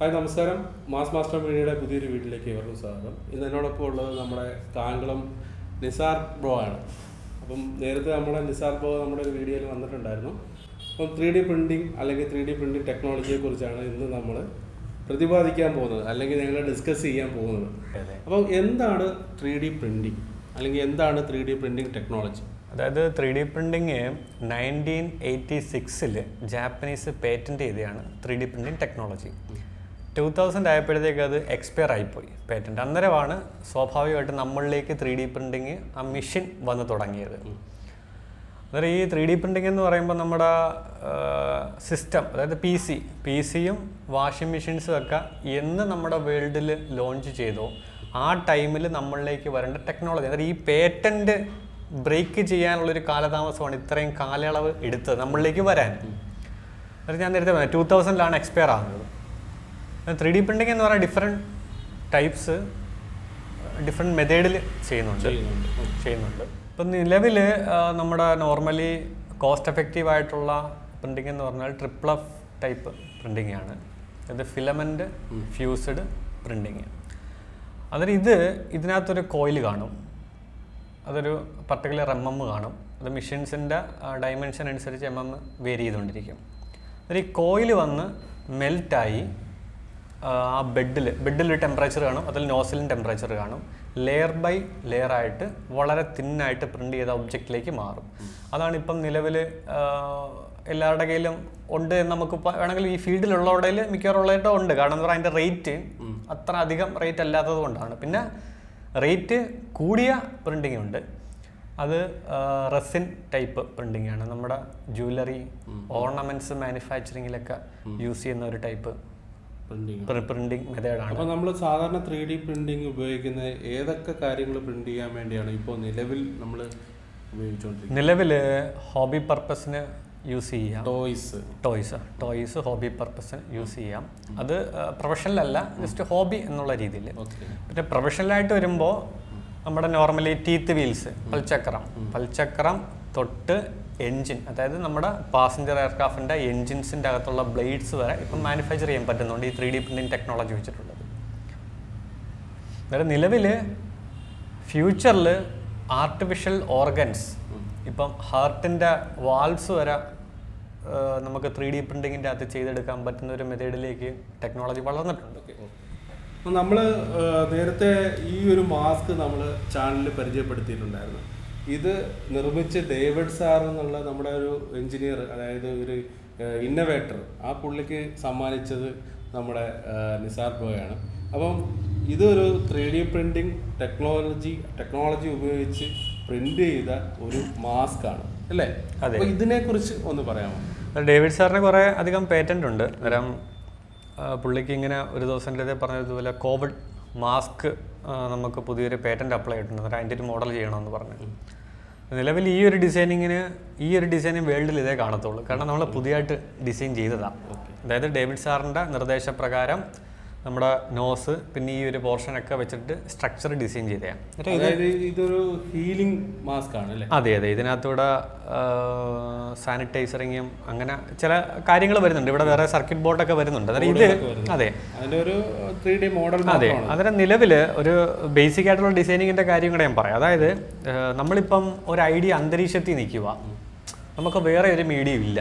Hi നമസ്കാരം mass master മീഡിയയുടെ പുതിയൊരു വീട്ടിലേക്ക് ഏവർക്കും സ്വാഗതം ഇന്ന് എന്നോടൊപ്പം ഉള്ളത് നമ്മുടെ കാങ്കളം നിസാർ ബ്രോ ആണ് അപ്പം നേരത്തെ നമ്മുടെ നിസാർ ബ്രോ നമ്മുടെ ഒരു വീഡിയോയിൽ വന്നിട്ടുണ്ടായിരുന്നു അപ്പം ത്രീ ഡി പ്രിൻറ്റിങ് അല്ലെങ്കിൽ ത്രീ ഡി പ്രിൻറ്റിംഗ് ടെക്നോളജിയെ കുറിച്ചാണ് ഇന്ന് നമ്മൾ പ്രതിപാദിക്കാൻ പോകുന്നത് അല്ലെങ്കിൽ ഞങ്ങൾ ഡിസ്കസ് ചെയ്യാൻ പോകുന്നത് അപ്പം എന്താണ് ത്രീ ഡി പ്രിൻറ്റിംഗ് അല്ലെങ്കിൽ എന്താണ് ത്രീ ഡി പ്രിൻറ്റിംഗ് ടെക്നോളജി അതായത് three D printing nineteen eighty സിക്സിൽ ജാപ്പനീസ് പേറ്റൻറ്റ് ചെയ്തതാണ് three D printing technology two thousand ആയപ്പോഴത്തേക്ക് അത് എക്സ്പയർ ആയിപ്പോയി പേറ്റൻറ്റ് അന്നേരമാണ് സ്വാഭാവികമായിട്ട് നമ്മളിലേക്ക് ത്രീ ഡി പ്രിൻറ്റിങ് ആ മെഷീൻ വന്ന് തുടങ്ങിയത് അന്നേരം ഈ ത്രീ ഡി പ്രിൻറ്റിംഗ് എന്ന് പറയുമ്പോൾ നമ്മുടെ സിസ്റ്റം അതായത് പി സി പി സിയും വാഷിംഗ് മെഷീൻസും ഒക്കെ എന്ന് നമ്മുടെ വേൾഡിൽ ലോഞ്ച് ചെയ്തോ ആ ടൈമിൽ നമ്മളിലേക്ക് വരേണ്ട ടെക്നോളജി അതായത് ഈ പേറ്റൻറ്റ് ബ്രേക്ക് ചെയ്യാനുള്ളൊരു കാലതാമസമാണ് ഇത്രയും കാലയളവ് എടുത്തത് നമ്മളിലേക്ക് വരാൻ അതായത് ഞാൻ നേരത്തെ പറഞ്ഞു ടൂ തൗസൻഡിലാണ് എക്സ്പയർ ആകുന്നത് ത്രീ ഡി പ്രിൻറ്റിംഗ് എന്ന് പറഞ്ഞാൽ ഡിഫറെൻറ്റ് ടൈപ്സ് ഡിഫറെൻറ്റ് മെത്തേഡിൽ ചെയ്യുന്നുണ്ട് ചെയ്യുന്നുണ്ട് ചെയ്യുന്നുണ്ട് ഇപ്പം നിലവിൽ നമ്മുടെ നോർമലി കോസ്റ്റ് എഫക്റ്റീവ് ആയിട്ടുള്ള പ്രിൻറ്റിംഗ് എന്ന് പറഞ്ഞാൽ ട്രിപ്പിൾ എഫ് ടൈപ്പ് പ്രിൻറ്റിംഗ് ആണ് ഇത് ഫിലമെൻ്റ് ഫ്യൂസ്ഡ് പ്രിൻറ്റിങ് അന്നേരം ഇത് ഇതിനകത്തൊരു കോയിൽ കാണും അതൊരു പർട്ടിക്കുലർ എം എം കാണും അത് മെഷീൻസിൻ്റെ ഡയമെൻഷൻ അനുസരിച്ച് എം എം വേരി ചെയ്തുകൊണ്ടിരിക്കും അന്നേരം ഈ കോയിൽ വന്ന് മെൽറ്റായി ആ ബെഡിൽ ബെഡിൽ ഒരു ടെമ്പറേച്ചർ കാണും അതിൽ നോസിലും ടെമ്പറേച്ചർ കാണും ലെയർ ബൈ ലെയർ ആയിട്ട് വളരെ തിന്നായിട്ട് പ്രിന്റ് ചെയ്ത ഒബ്ജക്റ്റിലേക്ക് മാറും അതാണ് ഇപ്പം നിലവിൽ എല്ലാവരുടെ കയ്യിലും ഉണ്ട് എന്ന് നമുക്ക് ഇപ്പം വേണമെങ്കിൽ ഈ ഫീൽഡിലുള്ളവരുടെ മിക്കവാറും ഉള്ളതായിട്ട് ഉണ്ട് കാരണം എന്താ പറയുക അതിൻ്റെ റേറ്റ് അത്ര അധികം റേറ്റ് അല്ലാത്തത് കൊണ്ടാണ് പിന്നെ റേറ്റ് കൂടിയ പ്രിൻറ്റിംഗ് ഉണ്ട് അത് റെസിൻ ടൈപ്പ് പ്രിൻറ്റിംഗ് ആണ് നമ്മുടെ ജ്വല്ലറി ഓർണമെന്റ്സ് മാനുഫാക്ചറിങ്ങിലൊക്കെ യൂസ് ചെയ്യുന്ന ഒരു ടൈപ്പ് പ്രിൻറ്റിങ് പ്രിന്റിംഗ് മെത്തേഡാണ് അപ്പോൾ നമ്മൾ സാധാരണ ത്രീ ഡി പ്രിന്റിംഗ് ഉപയോഗിക്കുന്ന ഏതൊക്കെ കാര്യങ്ങൾ പ്രിന്റ് ചെയ്യാൻ വേണ്ടിയാണ് ഇപ്പോൾ നിലവിൽ നമ്മൾ ഉപയോഗിച്ചുകൊണ്ടിരിക്കുന്നത് നിലവിൽ ഹോബി പർപ്പസിന് യൂസ് ചെയ്യാം ടോയ്സ് ടോയ്സ് ടോയ്സ് ഹോബി പർപ്പസിന് യൂസ് ചെയ്യാം അത് പ്രൊഫഷണൽ അല്ല ജസ്റ്റ് ഹോബി എന്നുള്ള രീതിയിൽ ഓക്കെ പിന്നെ പ്രൊഫഷണലായിട്ട് വരുമ്പോൾ നമ്മുടെ നോർമലി ടീത്ത് വീൽസ് പൽചക്രം പൽചക്രം തൊട്ട് എൻജിൻ അതായത് നമ്മുടെ പാസഞ്ചർ എയർക്രാഫ്റ്റിൻ്റെ എൻജിൻസിൻ്റെ അകത്തുള്ള ബ്ലേഡ്സ് വരെ ഇപ്പം മാനുഫാക്ചർ ചെയ്യാൻ പറ്റുന്നുണ്ട് ഈ ത്രീ ഡി പ്രിൻറ്റിംഗ് ടെക്നോളജി വെച്ചിട്ടുള്ളത് അതായത് നിലവിൽ ഫ്യൂച്ചറിൽ ആർട്ടിഫിഷ്യൽ ഓർഗൻസ് ഇപ്പം ഹാർട്ടിൻ്റെ വാൾവ്സ് വരെ ആ, നമുക്ക് ത്രീ ഡി പ്രിൻറ്റിങ്ങിൻ്റെ അകത്ത് ചെയ്തെടുക്കാൻ പറ്റുന്ന ഒരു മെത്തേഡിലേക്ക് ടെക്നോളജി വളർന്നിട്ടുണ്ട് നമ്മൾ നേരത്തെ ഈ ഒരു മാസ്ക് നമ്മൾ ചാനലിൽ പരിചയപ്പെടുത്തിയിട്ടുണ്ടായിരുന്നു ഇത് നിർമ്മിച്ച് ഡേവിഡ് സാർ എന്നുള്ള നമ്മുടെ ഒരു എഞ്ചിനീയർ അതായത് ഒരു ഇന്നവേറ്റർ ആ പുള്ളിക്ക് സമ്മാനിച്ചത് നമ്മുടെ ആ, നിസാർ ബോയാണ് അപ്പം ഇതൊരു three D printing technology technology ഉപയോഗിച്ച് പ്രിന്റ് ചെയ്ത ഒരു മാസ്ക് ആണ് അല്ലേ അതെ. അപ്പൊ ഇതിനെക്കുറിച്ച് ഒന്ന് പറയാമോ ഡേവിഡ് സാറിന് കുറേ അധികം പേറ്റൻ്റ് ഉണ്ട് അന്നേരം ആ, പുള്ളിക്ക് ഇങ്ങനെ ഒരു ദിവസം എൻ്റെ അടുത്ത് പറഞ്ഞതുപോലെ കോവിഡ് മാസ്ക് നമുക്ക് പുതിയൊരു പേറ്റൻ്റ് അപ്ലൈ ചെയ്തിട്ടുണ്ട് അന്നേരം അതിൻ്റെ ഒരു മോഡൽ ചെയ്യണമെന്ന് പറഞ്ഞു നിലവിൽ ഈ ഒരു ഡിസൈനിങ്ങിന് ഈ ഒരു ഡിസൈനിങ് വേൾഡിൽ ഇതേ കാണത്തുള്ളൂ കാരണം നമ്മൾ പുതിയതായിട്ട് ഡിസൈൻ ചെയ്തതാണ് അതായത് ഡേവിഡ് സാറിൻ്റെ നിർദ്ദേശപ്രകാരം നമ്മുടെ നോസ് പിന്നെ ഈ ഒരു പോർഷനൊക്കെ വെച്ചിട്ട് സ്ട്രക്ചർ ഡിസൈൻ ചെയ്തതാണ് എന്നിട്ട് ഇത് അതായത് ഇതൊരു ഹീലിംഗ് മാസ്ക് ആണ് അല്ലേ അതെ അതെ ഇതിനകത്തൂടെ സാനിറ്റൈസറിങ്ങും അങ്ങനെ ചില കാര്യങ്ങൾ വരുന്നുണ്ട് ഇവിടെ വേറെ സർക്യൂട്ട് ബോർഡൊക്കെ വരുന്നുണ്ട് അതായത് ഇത് അതെ അതിന്റെ ഒരു ത്രീ ഡി മോഡൽ അതെ മാത്രമാണ് അന്നേരം നിലവിൽ ഒരു ബേസിക് ആയിട്ടുള്ള ഡിസൈനിങ്ങിന്റെ കാര്യം കൂടെ ഞാൻ പറയാം അതായത് ഏഹ്, നമ്മളിപ്പം ഒരു ഐഡിയ അന്തരീക്ഷത്തിൽ നിൽക്കുക നമുക്ക് വേറെ ഒരു മീഡിയം ഇല്ല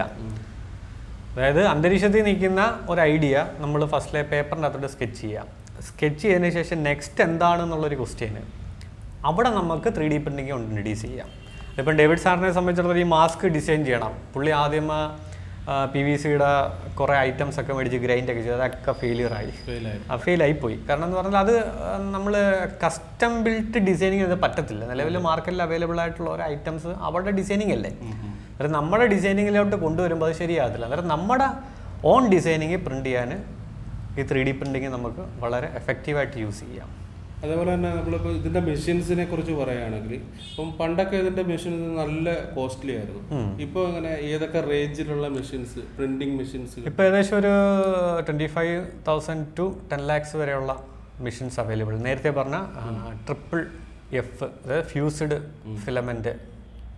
അതായത് അന്തരീക്ഷത്തിൽ നിൽക്കുന്ന ഒരു ഐഡിയ നമ്മൾ ഫസ്റ്റിലെ പേപ്പറിൻ്റെ അകത്തോട്ട് സ്കെച്ച് ചെയ്യാം സ്കെച്ച് ചെയ്തതിന് ശേഷം നെക്സ്റ്റ് എന്താണെന്നുള്ളൊരു ക്വസ്റ്റ്യന് അവിടെ നമുക്ക് ത്രീ ഡി പ്രിൻറ്റിങ് ഇൻട്രൊഡ്യൂസ് ചെയ്യാം ഇപ്പം ഡേവിഡ് സാറിനെ സംബന്ധിച്ചിടത്തോളം ഈ മാസ്ക് ഡിസൈൻ ചെയ്യണം പുള്ളി ആദ്യം പി വി സിയുടെ കുറേ ഐറ്റംസ് ഒക്കെ മേടിച്ച് ഗ്രൈൻഡ് ഒക്കെ ചെയ്ത് അതൊക്കെ ഫെയിലിയർ ആയി Fail ആയി. ആ ഫെയിൽ ആയിപ്പോയി കാരണം എന്ന് പറഞ്ഞാൽ അത് നമ്മൾ കസ്റ്റം ബിൽറ്റ് ഡിസൈനിങ് ഇത് പറ്റത്തില്ല നിലവിൽ മാർക്കറ്റിൽ അവൈലബിൾ ആയിട്ടുള്ള ഓരോ ഐറ്റംസ് അവരുടെ ഡിസൈനിങ് അല്ലേ അന്നേരം നമ്മുടെ ഡിസൈനിങ്ങിലോട്ട് കൊണ്ടുവരുമ്പോൾ അത് ശരിയാകത്തില്ല അന്നേരം നമ്മുടെ ഓൺ ഡിസൈനിങ് പ്രിന്റ് ചെയ്യാൻ ഈ ത്രീ ഡി പ്രിന്റിങ് നമുക്ക് വളരെ എഫക്റ്റീവായിട്ട് യൂസ് ചെയ്യാം അതേപോലെ തന്നെ നമ്മളിപ്പോൾ ഇതിന്റെ മെഷീൻസിനെ കുറിച്ച് പറയുകയാണെങ്കിൽ ഇപ്പം പണ്ടൊക്കെ ഇതിന്റെ മെഷീൻസ് നല്ല കോസ്റ്റ്ലി ആയിരുന്നു ഇപ്പോൾ അങ്ങനെ ഏതൊക്കെ റേഞ്ചിലുള്ള മെഷീൻസ് പ്രിന്റിംഗ് മെഷീൻസ് ഇപ്പോൾ ഏകദേശം ഒരു twenty five thousand to ten lakhs വരെയുള്ള മെഷീൻസ് അവൈലബിൾ നേരത്തെ പറഞ്ഞ ട്രിപ്പിൾ എഫ് അതായത് ഫ്യൂസ്ഡ് ഫിലമെൻറ്റ്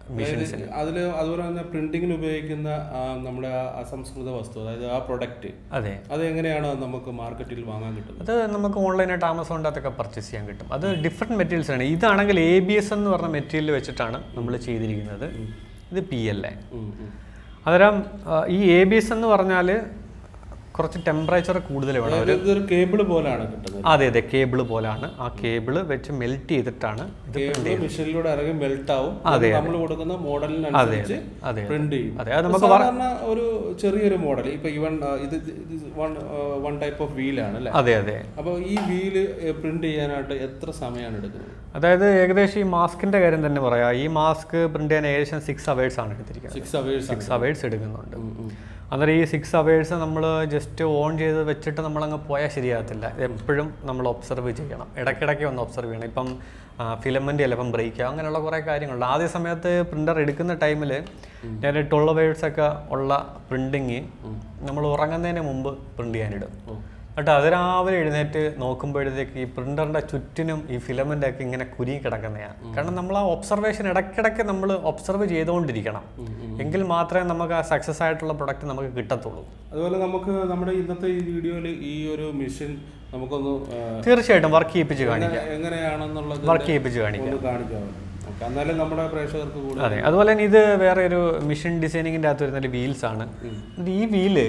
മെഷീൻസിന് അതിൽ അതുപോലെ തന്നെ പ്രിന്റിങ്ങിന് ഉപയോഗിക്കുന്ന ആ, നമ്മുടെ ആ അസംസ്കൃത വസ്തു അതായത് ആ പ്രൊഡക്റ്റ് അതെ അത് എങ്ങനെയാണ് നമുക്ക് മാർക്കറ്റിൽ വാങ്ങാൻ കിട്ടുന്നത് അത് നമുക്ക് ഓൺലൈനായിട്ട് ആമസോണിൻ്റെ അകത്തൊക്കെ പർച്ചേസ് ചെയ്യാൻ കിട്ടും അത് ഡിഫറെൻറ്റ് മെറ്റീരിയൽസ് ആണ് ഇതാണെങ്കിൽ എ ബി എസ് എന്ന് പറഞ്ഞ മെറ്റീരിയൽ വെച്ചിട്ടാണ് നമ്മൾ ചെയ്തിരിക്കുന്നത് ഇത് പി എൽ എ ഉം, ഉം. അന്നേരം ആ, ഈ എ ബി എസ് എന്ന് പറഞ്ഞാൽ കുറച്ച് ടെമ്പറേച്ചർ കൂടുതൽ വേണം അതായത് ഇതൊരു കേബിൾ പോലെയാണ് കിട്ടുന്നത് അതെ അതെ കേബിൾ പോലാണ് ആ കേബിൾ വെച്ച് മെൽറ്റ് ചെയ്തിട്ടാണ് ഇത് കേബിൾ മെഷീനിലൂടെ ഇറങ്ങി മെൽറ്റ് ആവും അതെ, നമ്മൾ കൊടുക്കുന്ന മോഡലിനനുസരിച്ച് അതെ പ്രിന്റ് ചെയ്യും അതെ അത് നമുക്ക് സാധാരണ ഒരു ചെറിയൊരു മോഡൽ ഇപ്പൊ ഇവൺ ഇത് വൺ വൺ ടൈപ്പ് ഓഫ് വീലാണ് അല്ലേ അതെ അതെ അപ്പോൾ ഈ വീല് പ്രിന്റ് ചെയ്യാനായിട്ട് എത്ര സമയമാണ് എടുക്കുന്നത് അതായത് ഏകദേശം ഈ മാസ്കിന്റെ കാര്യം തന്നെ പറയാം ഈ മാസ്ക് പ്രിന്റ് ചെയ്യാൻ ഏകദേശം സിക്സ് അവേഴ്സ് ആണ് എടുത്തിരിക്കുന്നത് സിക്സ് അവേഴ്സ് സിക്സ് അവേഴ്സ് എടുക്കുന്നുണ്ട് അന്നേരം ഈ സിക്സ് അവേഴ്സ് നമ്മൾ ജസ്റ്റ് ഓൺ ചെയ്ത് വെച്ചിട്ട് നമ്മളങ്ങ് പോയാൽ ശരിയാകത്തില്ല എപ്പോഴും നമ്മൾ ഒബ്സർവ് ചെയ്യണം ഇടയ്ക്കിടയ്ക്ക് ഒന്ന് ഒബ്സർവ് ചെയ്യണം ഇപ്പം ഫിലമെൻ്റ് ചിലപ്പം ബ്രേക്ക് ആവും അങ്ങനെയുള്ള കുറേ കാര്യങ്ങളുണ്ട് ആദ്യ സമയത്ത് പ്രിൻ്റർ എടുക്കുന്ന ടൈമിൽ ഞാൻ ട്വൽവ് അവേഴ്സ് ഒക്കെ ഉള്ള പ്രിൻറ്റിങ് നമ്മൾ ഉറങ്ങുന്നതിന് മുമ്പ് പ്രിൻ്റ് ചെയ്യാനിടും എന്നിട്ട് അതിരാവിലെ എഴുന്നേറ്റ് നോക്കുമ്പോഴത്തേക്ക് ഈ പ്രിൻ്ററിൻ്റെ ചുറ്റിനും ഈ ഫിലമെൻ്റ് ഒക്കെ ഇങ്ങനെ കുരുങ്ങി കിടക്കുന്നതാണ് കാരണം നമ്മൾ ആ ഒബ്സർവേഷൻ ഇടയ്ക്കിടയ്ക്ക് നമ്മൾ ഒബ്സർവ് ചെയ്തുകൊണ്ടിരിക്കണം എങ്കിൽ മാത്രമേ നമുക്ക് ആ സക്സസ് ആയിട്ടുള്ള പ്രൊഡക്റ്റ് നമുക്ക് കിട്ടത്തുള്ളൂ അതുപോലെ നമുക്ക് നമ്മുടെ ഇന്നത്തെ ഈ വീഡിയോയിൽ ഈ ഒരു മെഷീൻ നമുക്കൊന്ന് ആ, തീർച്ചയായിട്ടും വർക്ക് ചെയ്യിപ്പിച്ച് കാണിക്കാം എങ്ങനെ- എങ്ങനെയാണെന്നുള്ളത് വർക്ക് ചെയ്യിപ്പിച്ച് കാണിക്കാം ഒന്ന് കാണിക്കാമോ ഓക്കെ എന്നാലേ നമ്മുടെ പ്രേക്ഷകർക്ക് കൂടി അതെ അതുപോലെ തന്നെ ഇത് വേറെ ഒരു മിഷൻ ഡിസൈനിങ്ങിൻ്റെ അകത്ത് വരുന്ന ഒരു വീൽസ് ആണ് ഇത് ഈ വീല്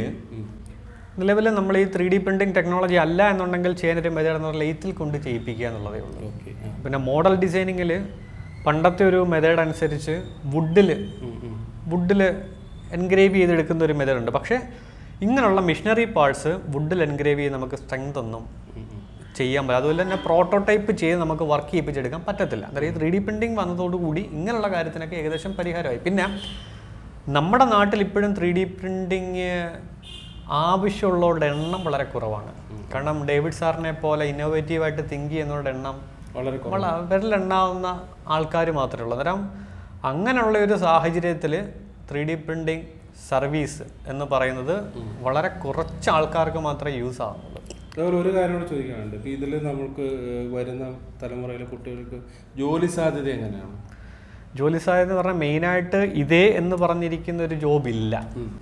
നിലവിൽ നമ്മൾ ഈ ത്രീ ഡി പ്രിന്റിംഗ് ടെക്നോളജി അല്ല എന്നുണ്ടെങ്കിൽ ചെയ്യാനൊരു മെത്തേഡ് എന്ന് പറഞ്ഞാൽ ലെയ്ത്തിൽ കൊണ്ട് ചെയ്യിപ്പിക്കുക എന്നുള്ളതേ ഉള്ളൂ ഓക്കെ പിന്നെ മോഡൽ ഡിസൈനിങ്ങിൽ പണ്ടത്തെ ഒരു മെത്തേഡ് അനുസരിച്ച് വുഡിൽ വുഡിൽ എൻഗ്രേവ് ചെയ്തെടുക്കുന്ന ഒരു മെത്തേഡ് ഉണ്ട് പക്ഷേ ഇങ്ങനെയുള്ള മിഷനറി പാർട്സ് വുഡിൽ എൻഗ്രേവ് ചെയ്ത് നമുക്ക് സ്ട്രെങ്ത് ഒന്നും ചെയ്യാൻ പറ്റില്ല അതുപോലെ തന്നെ പ്രോട്ടോടൈപ്പ് ചെയ്ത് നമുക്ക് വർക്ക് ചെയ്യിപ്പിച്ചെടുക്കാൻ പറ്റത്തില്ല അതായത് ത്രീ ഡി പ്രിൻറ്റിങ് വന്നതോടുകൂടി ഇങ്ങനെയുള്ള കാര്യത്തിനൊക്കെ ഏകദേശം പരിഹാരമായി പിന്നെ നമ്മുടെ നാട്ടിൽ ഇപ്പോഴും ത്രീ ഡി പ്രിൻറ്റിങ് ആവശ്യമുള്ളവരുടെ എണ്ണം വളരെ കുറവാണ് കാരണം ഡേവിഡ് സാറിനെ പോലെ ഇന്നോവേറ്റീവായിട്ട് തിങ്ക് ചെയ്യുന്നവരുടെ എണ്ണം വളരെ കുറവ്. വള വിരലെണ്ണാവുന്ന ആൾക്കാർ മാത്രമേ ഉള്ളൂ അന്നേരം അങ്ങനെയുള്ള ഒരു സാഹചര്യത്തിൽ ത്രീ ഡി പ്രിൻറ്റിങ് സർവീസ് എന്ന് പറയുന്നത് വളരെ കുറച്ച് ആൾക്കാർക്ക് മാത്രമേ യൂസ് ആവുന്നുള്ളൂ അതുപോലെ ഒരു കാര്യം കൂടെ ചോദിക്കാനുണ്ട് ഇപ്പം ഇതിൽ നമുക്ക് ഏഹ്, വരുന്ന തലമുറയിലെ കുട്ടികൾക്ക് ജോലി സാധ്യത എങ്ങനെയാണ് ജോലി സാധ്യത എന്ന് പറഞ്ഞാൽ മെയിനായിട്ട് ഇതേ എന്ന് പറഞ്ഞിരിക്കുന്ന ഒരു ജോബ് ഇല്ല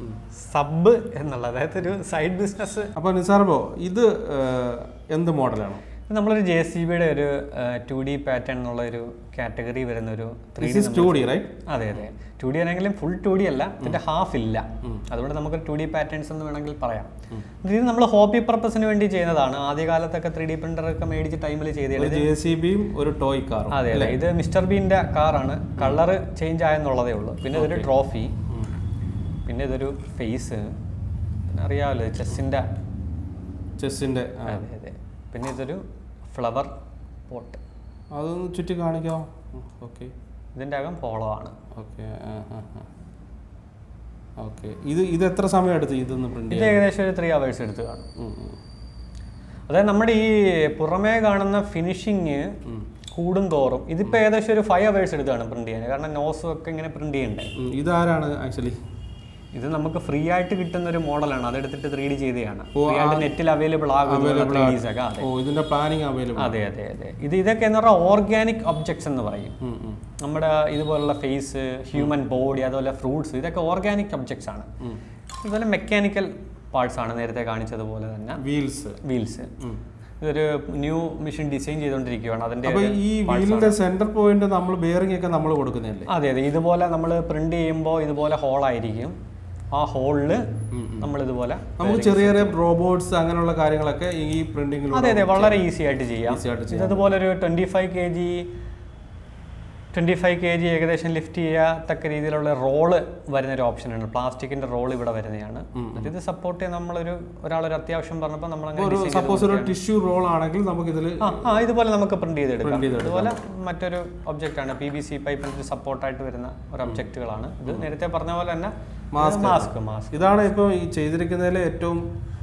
സബ് എന്നുള്ള അതായത് ഒരു സൈഡ് ബിസിനസ് അപ്പോൾ നിസാർബോ ഇത് ഏഹ്, എന്ത് മോഡലാണ് നമ്മളൊരു ജെ സി ബിയുടെ ഒരു ടു ഡി പാറ്റേൺ എന്നുള്ള ഒരു കാറ്റഗറി വരുന്ന ഒരു three this is two D right അതെ അതെ ടു ഡി ആണെങ്കിലും ഫുൾ ടു ഡി അല്ല ഇതിന്റെ ഹാഫ് ഇല്ല അതുകൊണ്ട് നമുക്ക് ടു ഡി പാറ്റേൺസ് എന്ന് വേണമെങ്കിൽ പറയാം ഇത് നമ്മൾ ഹോബി പർപ്പസിന് വേണ്ടി ചെയ്യുന്നതാണ് ആദ്യകാലത്തൊക്കെ ത്രീ ഡി പ്രിന്റർ ഒക്കെ മേടിച്ച് ടൈമിൽ ചെയ്തത് ജെ സി ബിയും ഒരു ടോയ് കാറും അതെ അതെ ഇത് മിസ്റ്റർ ബീന്റെ കാറാണ് കളർ ചേഞ്ച് ആയെന്നുള്ളതേ ഉള്ളൂ പിന്നെ ഇതൊരു ട്രോഫി പിന്നെ ഇതൊരു ഫേസ് പിന്നെ അറിയാമല്ലോ ചെസ്സിന്റെ ചെസ്സിന്റെ അതെ അതെ പിന്നെ ഇതൊരു ഫ്ലവർ പോട്ട് അതൊന്ന് ചുറ്റി കാണിക്കാമോ ഓക്കെ ഇതിന്റെ അകം പോളോ ആണ് ഓക്കെ ഓക്കെ ഇത് ഇത് എത്ര സമയം എടുത്ത് ഇതൊന്ന് പ്രിന്റ് ഇത് ഏകദേശം ഒരു ത്രീ അവേഴ്സ് എടുത്ത് കാണും അതായത് നമ്മുടെ ഈ പുറമേ കാണുന്ന ഫിനിഷിങ് കൂടും തോറും ഇതിപ്പോൾ ഏകദേശം ഒരു ഫൈവ് അവേഴ്സ് എടുത്താണ് പ്രിന്റ് ചെയ്യാൻ കാരണം നോസും ഒക്കെ ഇങ്ങനെ പ്രിന്റ് ചെയ്യണ്ടേ ഇതാരാണ് ആക്ച്വലി ഇത് നമുക്ക് ഫ്രീ ആയിട്ട് കിട്ടുന്ന ഒരു മോഡലാണ് അതെടുത്തിട്ട് ത്രീ ഡി ചെയ്തതാണ് ഫ്രീ ആയിട്ട് നെറ്റിൽ അവൈലബിൾ ആകുന്ന ത്രീ ഡീസ് ഒക്കെ അതെ ഓ ഇതിന്റെ പ്ലാനിങ് അവൈലബിൾ അതെ അതെ അതെ ഇത് ഇതൊക്കെ എന്ന് പറഞ്ഞാൽ ഓർഗാനിക് ഒബ്ജക്ട്സ് എന്ന് പറയും നമ്മുടെ ഇതുപോലുള്ള ഫേസ് ഹ്യൂമൻ ബോഡി അതുപോലെ ഫ്രൂട്ട്സ് ഇതൊക്കെ ഓർഗാനിക് ഒബ്ജക്ട്സ് ആണ് ഇതുപോലെ മെക്കാനിക്കൽ പാർട്സ് ആണ് നേരത്തെ കാണിച്ചതുപോലെ തന്നെ വീൽസ് വീൽസ് ഇതൊരു ന്യൂ മെഷീൻ ഡിസൈൻ ചെയ്തുകൊണ്ടിരിക്കുകയാണ് അതിന്റെ അപ്പൊ ഈ വീലിന്റെ സെന്റർ പോയിന്റ് നമ്മൾ ബെയറിംഗ് ഒക്കെ നമ്മൾ കൊടുക്കുന്നതല്ലേ അതെ അതെ ഇതുപോലെ നമ്മൾ പ്രിന്റ് ചെയ്യുമ്പോൾ ഇതുപോലെ ഹോളായിരിക്കും ആ ഹോളില് നമ്മൾ ഇതുപോലെ നമുക്ക് ചെറിയ ചെറിയ റോബോട്ട്സ് അങ്ങനെയുള്ള കാര്യങ്ങളൊക്കെ ഈ പ്രിന്റിങ്ങിലൂടെ അതെ അതെ വളരെ ഈസി ആയിട്ട് ചെയ്യാം ഈസി ആയിട്ട് ഇതുപോലെ ഒരു twenty five K G twenty five K G ഏകദേശം ലിഫ്റ്റ് ചെയ്യത്തക്ക രീതിയിലുള്ള റോള് വരുന്ന ഒരു ഓപ്ഷനാണ് പ്ലാസ്റ്റിക്കിന്റെ റോൾ ഇവിടെ വരുന്നതാണ് എന്നിട്ട് ഇത് സപ്പോർട്ട് ചെയ്യാൻ നമ്മളൊരു ഒരാളൊരു അത്യാവശ്യം പറഞ്ഞപ്പോൾ നമ്മൾ അങ്ങനെ ഒരു design സപ്പോസ് ഒരു ടിഷ്യൂ റോൾ ആണെങ്കിൽ നമുക്ക് ഇതിൽ ആ ആ ഇതുപോലെ നമുക്ക് പ്രിന്റ് ചെയ്തെടുക്കാം ഇതുപോലെ മറ്റൊരു ഒബ്ജക്റ്റ് ആണ് പി ബി സി പൈപ്പിന് സപ്പോർട്ടായിട്ട് വരുന്ന ഒരു ഒബ്ജക്റ്റുകളാണ് ഇത് നേരത്തെ പറഞ്ഞ പോലെ തന്നെ മാസ്ക് മാസ്ക് ഇതാണ് ഇപ്പോൾ ഈ ചെയ്തിരിക്കുന്നതിലെ ഏറ്റവും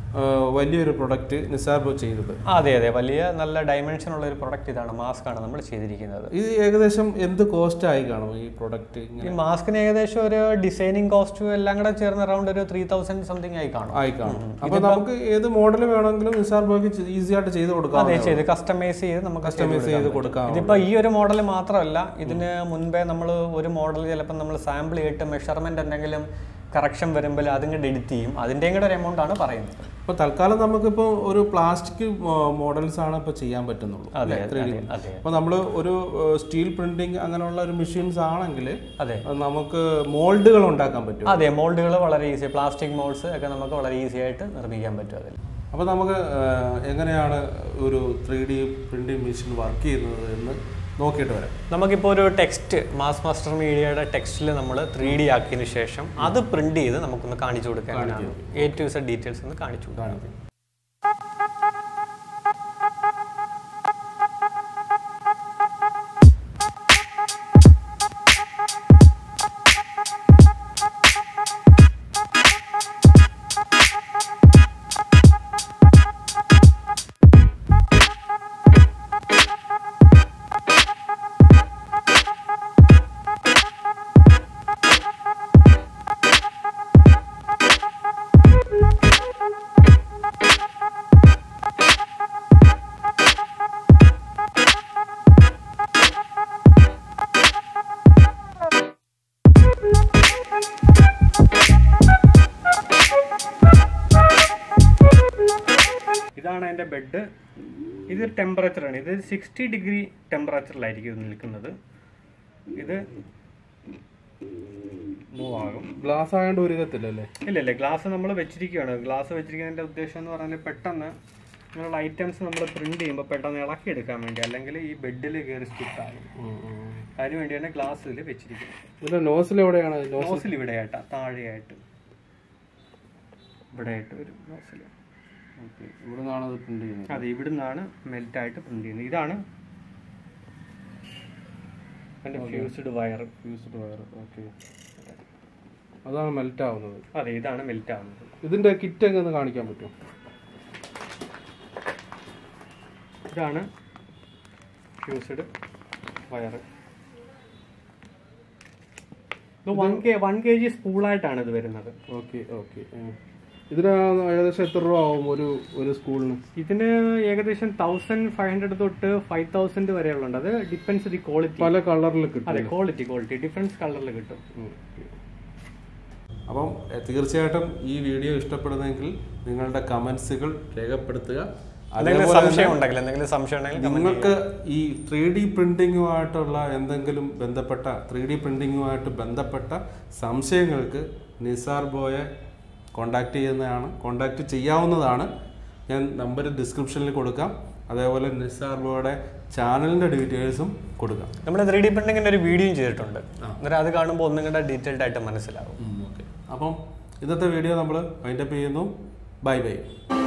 ആ, വലിയൊരു പ്രൊഡക്റ്റ് നിസാർ ബ്രോ ചെയ്തത് ആ, അതെ അതെ വലിയ നല്ല ഡയമെൻഷൻ ഉള്ള ഒരു പ്രൊഡക്റ്റ് ഇതാണ് മാസ്ക് ആണ് നമ്മൾ ചെയ്തിരിക്കുന്നത് ഇത് ഏകദേശം എന്ത് കോസ്റ്റ് ആയി കാണും ഈ പ്രൊഡക്റ്റ് ഈ മാസ്കിന് ഏകദേശം ഒരു ഡിസൈനിങ് കോസ്റ്റും എല്ലാം കൂടെ ചേർന്ന് അറൗണ്ട് ഒരു ത്രീ തൗസൻഡ് സംതിങ് ആയി കാണും ആയി കാണും അപ്പൊ നമുക്ക് ഏത് മോഡൽ വേണമെങ്കിലും നിസാർ ബ്രോയ്ക്ക് ഈസി ആയിട്ട് ചെയ്ത് കൊടുക്കാം അതെ ചെയ്ത് കസ്റ്റമൈസ് ചെയ്ത് നമുക്ക് കസ്റ്റമൈസ് ചെയ്ത് കൊടുക്കാം ഇതിപ്പോ ഈ ഒരു മോഡൽ മാത്രമല്ല ഇതിന് മുൻപേ നമ്മൾ ഒരു മോഡൽ ചിലപ്പോൾ നമ്മൾ സാമ്പിൾ ചെയ്തിട്ട് മെഷർമെന്റ് എന്തെങ്കിലും കറക്ഷൻ വരുമ്പോൾ അതും കൂടെ എഡിറ്റ് ചെയ്യും അതിൻ്റെയും കൂടെ ഒരു എമൗണ്ട് ആണ് പറയുന്നത് അപ്പൊ തൽക്കാലം നമുക്കിപ്പോൾ ഒരു പ്ലാസ്റ്റിക് മോഡൽസ് ആണ് ഇപ്പൊ ചെയ്യാൻ പറ്റുന്നുള്ളൂ അതെ ത്രീ ഡി അതെ അതെ അപ്പൊ നമ്മൾ ഒരു സ്റ്റീൽ പ്രിന്റിങ് അങ്ങനെയുള്ള ഒരു മെഷീൻസ് ആണെങ്കിൽ അതെ നമുക്ക് മോൾഡുകൾ ഉണ്ടാക്കാൻ പറ്റും അതെ മോൾഡുകൾ വളരെ ഈസി പ്ലാസ്റ്റിക് മോൾഡ്സ് ഒക്കെ നമുക്ക് വളരെ ഈസി ആയിട്ട് നിർമ്മിക്കാൻ പറ്റും അതിൽ അപ്പോൾ നമുക്ക് ആ, എങ്ങനെയാണ് ഒരു three D printing machine work ചെയ്യുന്നത് എന്ന് നോക്കിയിട്ട് വരാം നമുക്കിപ്പോൾ ഒരു ടെക്സ്റ്റ് മാസ് മാസ്റ്റർ മീഡിയയുടെ ടെക്സ്റ്റിൽ നമ്മൾ ത്രീ ഡി ആക്കിയതിന് ശേഷം അത് പ്രിന്റ് ചെയ്ത് നമുക്കൊന്ന് കാണിച്ചു കൊടുക്കാൻ എ ടു സെഡ് ഡീറ്റെയിൽസ് ഒന്ന് കാണിച്ചു കൊടുക്കാം കാണിക്കാം ഇതാണ് എൻ്റെ ബെഡ് ഇത് ടെമ്പറേച്ചറാണ് ഇത് സിക്സ്റ്റി ഡിഗ്രി ടെമ്പറേച്ചറിലായിരിക്കും ഇത് നിൽക്കുന്നത് ഇത് മൂവ് ആകും ഗ്ലാസ് ആയതുകൊണ്ട് ഉരുകത്തില്ലല്ലേ ഇല്ല ഇല്ല ഗ്ലാസ് നമ്മൾ വെച്ചിരിക്കുകയാണ് ഗ്ലാസ് വെച്ചിരിക്കുന്നതിൻ്റെ ഉദ്ദേശം എന്ന് പറഞ്ഞാൽ പെട്ടെന്ന് ഇങ്ങനെയുള്ള ഐറ്റംസ് നമ്മൾ പ്രിന്റ് ചെയ്യുമ്പോൾ പെട്ടെന്ന് ഇളക്കിയെടുക്കാൻ വേണ്ടി അല്ലെങ്കിൽ ഈ ബെഡിൽ കയറി സ്റ്റിക്കാകും അതിന് വേണ്ടിയാണ് ഗ്ലാസ്സിൽ വെച്ചിരിക്കുന്നത് ഇതിന്റെ നോസിൽ എവിടെയാണ് നോസിൽ ഇവിടെയായിട്ടാ താഴെയായിട്ട് ഇവിടെയായിട്ട് ഒരു നോസിൽ ഇവിടെ നിന്നാണ് അത് പ്രിന്റ് ചെയ്യുന്നത് അതെ ഇവിടുന്നാണ് മെൽറ്റായിട്ട് പ്രിന്റ് ചെയ്യുന്നത് ഇതാണ് എൻ്റെ fused wire used wire okay അതാണ് മെൽറ്റ് ആവുന്നത് അതെ ഇതാണ് മെൽറ്റ് ആവുന്നത് ഇതിന്റെ കിറ്റ് എങ്ങനെ ഒന്ന് കാണിക്കാൻ പറ്റും ഇതാണ് ഫ്യൂസ്ഡ് വയർ ഇത് one K one K G സ്പൂളായിട്ടാണ് ഇത് വരുന്നത് ഓക്കെ ഓക്കെ ഇതിന് ഏകദേശം എത്ര രൂപ ആവും ഒരു ഒരു സ്കൂളിന് ഇതിന് ഏകദേശം തൗസൻഡ് ഫൈവ് ഹൺഡ്രഡ് തൊട്ട് ഫൈവ് തൗസൻഡ് വരെയുള്ളത് അത് ഡിപ്പെൻസ് ദി ക്വാളിറ്റി പല കളറിൽ കിട്ടും അതെ ക്വാളിറ്റി ക്വാളിറ്റി ഡിഫറൻസ് കളറിൽ കിട്ടും അപ്പം എ, തീർച്ചയായിട്ടും ഈ വീഡിയോ ഇഷ്ടപ്പെടുന്നെങ്കിൽ നിങ്ങളുടെ കമൻസുകൾ രേഖപ്പെടുത്തുക എന്തെങ്കിലും അതേപോലെ തന്നെ സംശയം ഉണ്ടെങ്കിൽ എന്തെങ്കിലും സംശയം ഉണ്ടെങ്കിൽ comment നിങ്ങൾക്ക് ഈ ത്രീ ഡി പ്രിന്റിങ്ങുമായിട്ടുള്ള എന്തെങ്കിലും ബന്ധപ്പെട്ട ത്രീ ഡി പ്രിന്റിങ്ങുമായിട്ട് ബന്ധപ്പെട്ട സംശയങ്ങൾക്ക് നിസാർ ബോയെ കോണ്ടാക്ട് ചെയ്യുന്നതാണ് കോണ്ടാക്ട് ചെയ്യാവുന്നതാണ് ഞാൻ നമ്പർ ഡിസ്ക്രിപ്ഷനിൽ കൊടുക്കാം അതേപോലെ നിസാർ ബോയുടെ ചാനലിൻ്റെ ഡീറ്റെയിൽസും കൊടുക്കാം നമ്മൾ ത്രീ ഡി പ്രിന്റിങ്ങിന്റെ ഒരു വീഡിയോയും ചെയ്തിട്ടുണ്ട് അന്നേരം അത് കാണുമ്പോൾ ഒന്നും കൂടെ ഡീറ്റെയിൽഡ് ആയിട്ട് മനസ്സിലാവും ഓക്കെ അപ്പം ഇന്നത്തെ വീഡിയോ നമ്മൾ വൈൻഡപ്പ് ചെയ്യുന്നു ബൈ ബൈ